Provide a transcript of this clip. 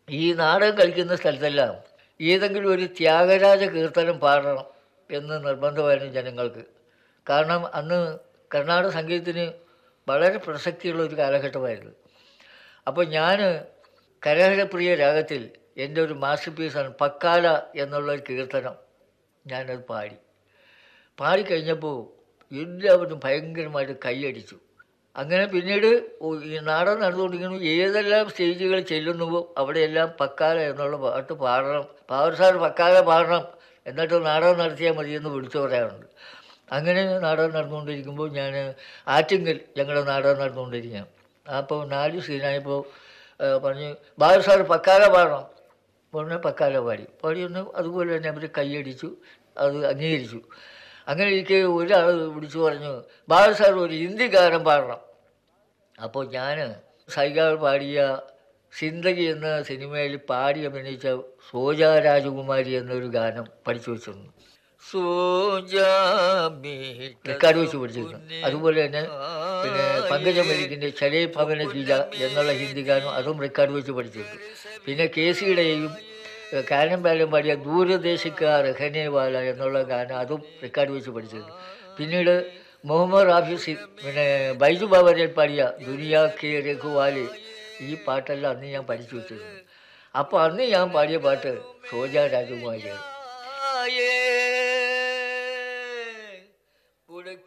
ഈ നാടകം കളിക്കുന്ന സ്ഥലത്തെല്ലാം ഏതെങ്കിലും ഒരു ത്യാഗരാജ കീർത്തനം പാടണം എന്ന് നിർബന്ധമായിരുന്നു ജനങ്ങൾക്ക് കാരണം അന്ന് കർണാടക സംഗീതത്തിന് വളരെ പ്രസക്തിയുള്ള ഒരു കാലഘട്ടമായിരുന്നു അപ്പോൾ ഞാൻ കരഹരപ്രിയ രാഗത്തിൽ എൻ്റെ ഒരു മാസ്റ്റർ പീസാണ് പക്കാല എന്നുള്ള ഒരു കീർത്തനം ഞാനത് പാടി പാടിക്കഴിഞ്ഞപ്പോൾ എല്ലാവരും ഭയങ്കരമായിട്ട് കൈയടിച്ചു അങ്ങനെ പിന്നീട് ഒ- ഈ നാടകം നടന്നുകൊണ്ടിരിക്കുന്നു ഏതെല്ലാം സ്റ്റേജുകൾ ചെല്ലുന്നുവോ അവിടെയെല്ലാം പക്കാല എന്നുള്ള പാട്ട് പാടണം പാവർ സാർ പക്കാല പാടണം എന്നിട്ട് നാടകം നടത്തിയാൽ മതിയെന്ന് വിളിച്ചു പറയാറുണ്ട് അങ്ങനെ നാടകം നടന്നുകൊണ്ടിരിക്കുമ്പോൾ ഞാൻ ആറ്റിങ്കൽ ഞങ്ങളുടെ നാടകം നടന്നുകൊണ്ടിരിക്കുകയാണ് അപ്പോൾ നാല് സീനായപ്പോൾ പറഞ്ഞു ബാബു സാർ പക്കാല പാടണം ഉടനെ പക്കാല പാടി പാടിയൊന്ന് അതുപോലെ തന്നെ അവർ കൈയടിച്ചു അത് അംഗീകരിച്ചു അങ്ങനെ എനിക്ക് ഒരാൾ വിളിച്ചു പറഞ്ഞു ബാബു സാർ ഒരു ഹിന്ദി ഗാനം പാടണം അപ്പോൾ ഞാൻ സൈഗാൾ പാടിയ സിന്ദഗി എന്ന സിനിമയിൽ പാടി അഭിനയിച്ച സോജ രാജകുമാരി എന്നൊരു ഗാനം പഠിച്ചു വെച്ചിരുന്നു റെക്കോർഡ് വെച്ച് പഠിച്ചിരുന്നു അതുപോലെ തന്നെ പിന്നെ പങ്കജ മലിക്കിൻ്റെ ചലേ ഭവന ജീജ എന്നുള്ള ഹിന്ദി ഗാനം അതും റെക്കോർഡ് വെച്ച് പഠിച്ചിരുന്നു പിന്നെ കെ സിയുടെയും കാനം ബാലം പാടിയ ദൂരദേശക്കാർ രഹനേവാല എന്നുള്ള ഗാനം അതും റെക്കോർഡ് വെച്ച് പഠിച്ചിരുന്നു പിന്നീട് മുഹമ്മദ് റാഫി പിന്നെ ബൈജു ബാബരൻ പാടിയ ദുനിയാ കെ രഘുവാല് ഈ പാട്ടെല്ലാം അന്ന് ഞാൻ പഠിച്ചു വെച്ചിരുന്നു അപ്പോൾ അന്ന് ഞാൻ പാടിയ പാട്ട് സോജ രാജകുമാരിയാണ്